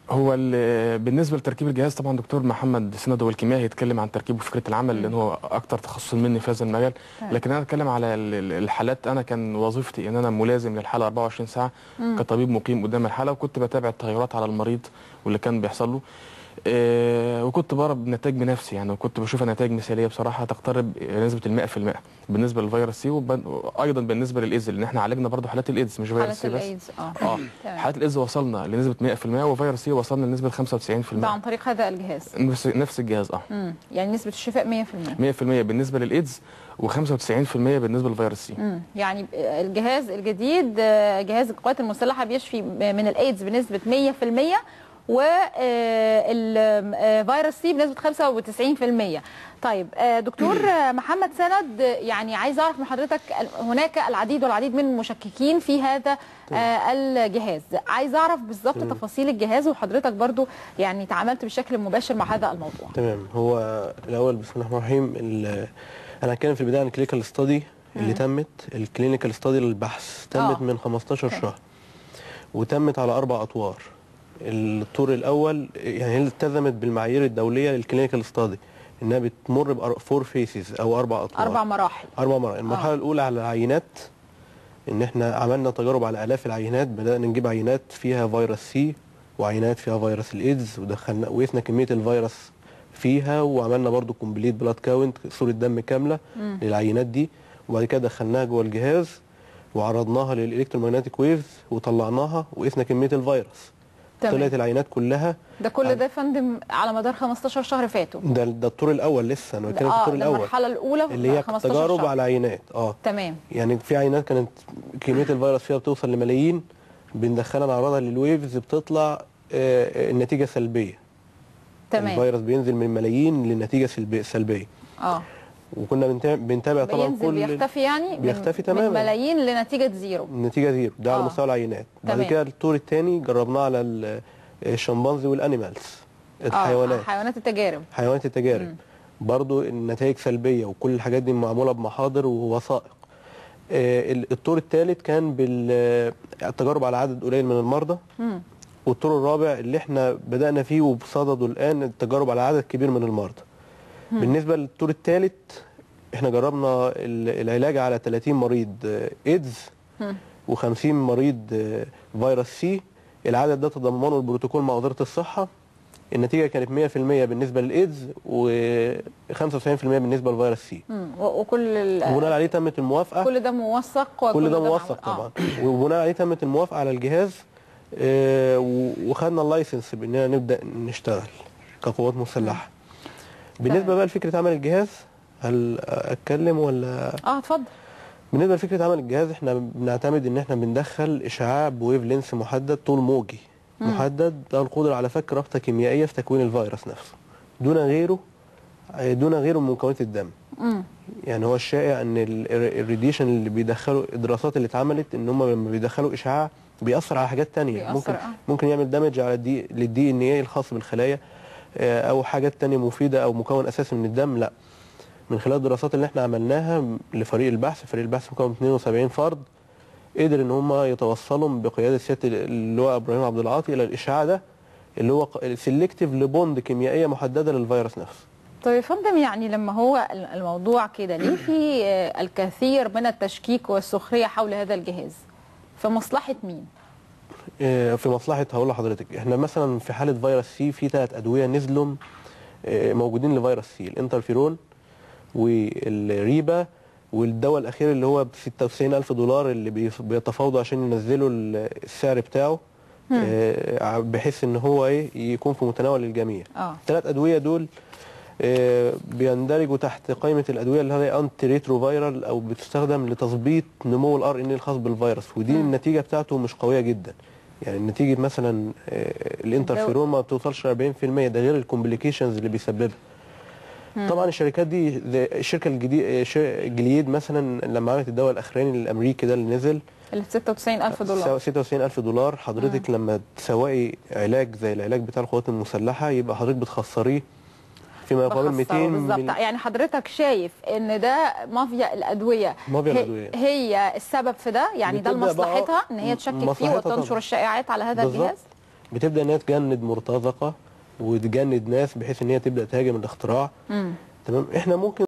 هو ال- بالنسبه لتركيب الجهاز طبعا دكتور محمد سند هو الكيميائي هيتكلم عن تركيب وفكره العمل لان هو اكتر تخصص مني في هذا المجال تمام. لكن انا اتكلم على ال- ال- الحالات انا كان وظيفتي ان انا ملازم للحاله 24 ساعه كطبيب مقيم قدام الحاله وكنت بتابع التغيرات على المريض واللي كان بيحصل له آه، وكنت بقرا بنتائج بنفسي يعني وكنت بشوفها نتائج مثاليه بصراحه تقترب نسبه ال 100% بالنسبه للفيروس سي وايضا بالنسبه للايدز لان احنا عالجنا برضه حالات الايدز مش فيروس حالة سي بس الايدز اه اه تمام. حالات الايدز وصلنا لنسبه 100% وفيروس سي وصلنا لنسبه 95% ده عن طريق هذا الجهاز نفس نفس الجهاز اه امم يعني نسبه الشفاء 100% 100% بالنسبه للايدز و95% بالنسبه للفيروس سي امم يعني الجهاز الجديد آه، جهاز القوات المسلحه بيشفي من الايدز بنسبه 100% والفيروس سي بنسبه 95% طيب آه، دكتور آه، محمد سند آه، يعني عايز اعرف من حضرتك ال- هناك العديد والعديد من المشككين في هذا آه، الجهاز عايز اعرف بالظبط تفاصيل الجهاز وحضرتك برضو يعني تعاملت بشكل مباشر مع هذا الموضوع تمام هو الاول بسم الله الرحمن الرحيم ال- انا هتكلم في البدايه عن الكلينيكال ستادي اللي تمت الكلينيكال ستادي للبحث تمت آه. من 15 أوكي. شهر وتمت على اربع اطوار الطور الاول يعني هي التزمت بالمعايير الدوليه للكلينيكال ستادي انها بتمر بفور فيسز او اربع اطوار اربع مراحل اربع مراحل المرحله آه. الاولى على العينات ان احنا عملنا تجارب على الاف العينات بدانا نجيب عينات فيها فيروس سي وعينات فيها فيروس الايدز ودخلنا وقسنا كميه الفيروس فيها وعملنا برضو كومبليت بلاد كاونت صوره دم كامله للعينات دي وبعد كده دخلناها جوه الجهاز وعرضناها للالكترومagnetic ويفز وطلعناها وقسنا كميه الفيروس طلعت تمام العينات كلها ده كل ده يا فندم على مدار 15 شهر فاتوا ده ده الطور الاول لسه انا بتكلم في اه الطور ده الاول المرحله الاولى اللي هي 15 تجارب شهر. على عينات اه تمام يعني في عينات كانت كميه الفيروس فيها بتوصل لملايين بندخلها نعرضها للويفز بتطلع آه، النتيجه سلبيه تمام الفيروس بينزل من ملايين لنتيجه سلبي- سلبيه اه وكنا بنتابع, بنتابع طبعا بينزل كل بيختفي يعني من- بيختفي من تماماً. ملايين لنتيجه زيرو النتيجه زيرو ده على آه. مستوى العينات بعد تمام. كده الطور الثاني جربناه على ال- الشمبانزي والانيمالز الحيوانات آه. حيوانات التجارب حيوانات التجارب برضو النتائج سلبية وكل الحاجات دي معمولة بمحاضر ووثائق آه، ال- الطور الثالث كان بالتجارب على عدد قليل من المرضى مم. والطور الرابع اللي احنا بدأنا فيه وبصدده الآن التجارب على عدد كبير من المرضى بالنسبة للطور الثالث احنا جربنا ال- العلاج على 30 مريض آه، ايدز مم. و50 مريض آه، فيروس سي العدد ده تضمنه البروتوكول مع وزارة الصحة النتيجة كانت 100% بالنسبة للإيدز و95% بالنسبة لفيروس سي مم. و- وكل ال- وبناء عليه تمت الموافقة كل ده موثق وكل كل ده معمول- موثق آه. طبعا وبناء عليه تمت الموافقة على الجهاز آه، و- وخدنا اللايسنس باننا نبدا نشتغل كقوات مسلحه بالنسبه تمام. بقى لفكره عمل الجهاز هل اتكلم ولا اه اتفضل بالنسبه لفكره عمل الجهاز احنا بنعتمد ان احنا بندخل اشعاع بويف لينس محدد طول موجي محدد له القدره على فك رابطه كيميائيه في تكوين الفيروس نفسه دون غيره دون غيره من مكونات الدم مم. يعني هو الشائع ان ال- ال- الراديشن اللي بيدخلوا الدراسات اللي اتعملت ان هم لما بيدخلوا اشعاع بيأثر على حاجات تانية بيأثر، ممكن آه. ممكن يعمل دامج على الدي للدي ان ايه الخاص بالخلايا آه، او حاجات تانية مفيدة او مكون اساسي من الدم لا من خلال الدراسات اللي احنا عملناها لفريق البحث فريق البحث مكون من 72 فرد قدر ان هم يتوصلوا بقياده سياده اللواء ابراهيم عبد العاطي الى الاشعاع ده اللي هو سيلكتيف لبوند كيميائيه محدده للفيروس نفسه طيب يا فندم يعني لما هو ال- الموضوع كده ليه في آه، الكثير من التشكيك والسخريه حول هذا الجهاز في مصلحه مين آه، في مصلحه هقول لحضرتك احنا مثلا في حاله فيروس سي في ثلاث ادويه نزلوا آه، موجودين لفيروس سي الانترفيرون والريبا والدواء الاخير اللي هو ب 96 الف دولار اللي بيف- بيتفاوضوا عشان ينزلوا ال- السعر بتاعه آه، بحيث ان هو ايه يكون في متناول الجميع اه الثلاث ادويه دول آه، بيندرجوا تحت قائمه الادويه اللي هي انتي ريترو فايرال او بتستخدم لتظبيط نمو الار ان الخاص بالفيروس ودي مم. النتيجه بتاعته مش قويه جدا يعني نتيجه مثلا آه، الانترفيرون ما بتوصلش 40% ده غير الكومبليكيشنز اللي بيسببها طبعا الشركات دي زي الشركه الجديد الجليد مثلا لما عملت الدواء الاخراني الامريكي ده اللي نزل ال 96000 دولار 96000 دولار حضرتك لما تسوقي علاج زي العلاج بتاع القوات المسلحه يبقى حضرتك بتخسريه فيما يقابل بخسره 200 بالظبط مل- يعني حضرتك شايف ان ده مافيا الادويه مافيا هي- الأدوية. هي السبب في ده يعني ده بتبدأ بقى- لمصلحتها ان هي تشكك فيه مصلحتها وتنشر طبعا. الشائعات على هذا بالظبط. الجهاز بتبدا ان هي تجند مرتزقه وتجند ناس بحيث ان هي تبدا تهاجم الاختراع مم. تمام احنا ممكن